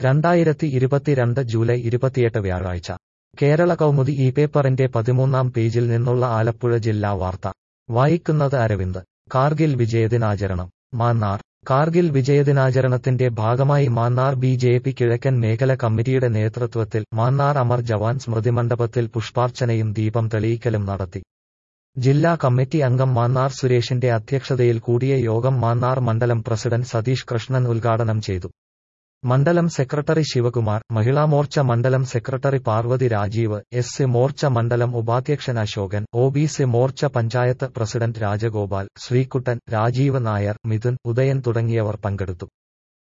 രണ്ടായിരത്തി ഇരുപത്തിരണ്ട് ജൂലൈ ഇരുപത്തിയെട്ട് വ്യാഴാഴ്ച കേരള കൗമുദി ഈ പേപ്പറിന്റെ പതിമൂന്നാം പേജിൽ നിന്നുള്ള ആലപ്പുഴ ജില്ലാ വാർത്ത വായിക്കുന്നത് അരവിന്ദ് കാർഗിൽ വിജയദിനാചരണം മാന്നാർ കാർഗിൽ വിജയദിനാചരണത്തിന്റെ ഭാഗമായി മാന്നാർ ബി ജെ പി കിഴക്കൻ മേഖല കമ്മിറ്റിയുടെ നേതൃത്വത്തിൽ മാന്നാർ അമർ ജവാൻ സ്മൃതി മണ്ഡപത്തിൽ പുഷ്പാർച്ചനയും ദീപം തെളിയിക്കലും നടത്തി ജില്ലാ കമ്മിറ്റി അംഗം മാന്നാർ സുരേഷിന്റെ അധ്യക്ഷതയിൽ കൂടിയ യോഗം മാന്നാർ മണ്ഡലം പ്രസിഡന്റ് സതീഷ് കൃഷ്ണൻ ഉദ്ഘാടനം ചെയ്തു മണ്ഡലം സെക്രട്ടറി ശിവകുമാർ മഹിളാമോർച്ച മണ്ഡലം secretary Parvathy Rajeev S C Morcha മണ്ഡലം ഉപാധ്യക്ഷൻ Ashokan O B C Morcha panchayat president Rajagopal Sreekuttan Rajeev Nair Mithun Udayan തുടങ്ങിയവർ പങ്കെടുത്തു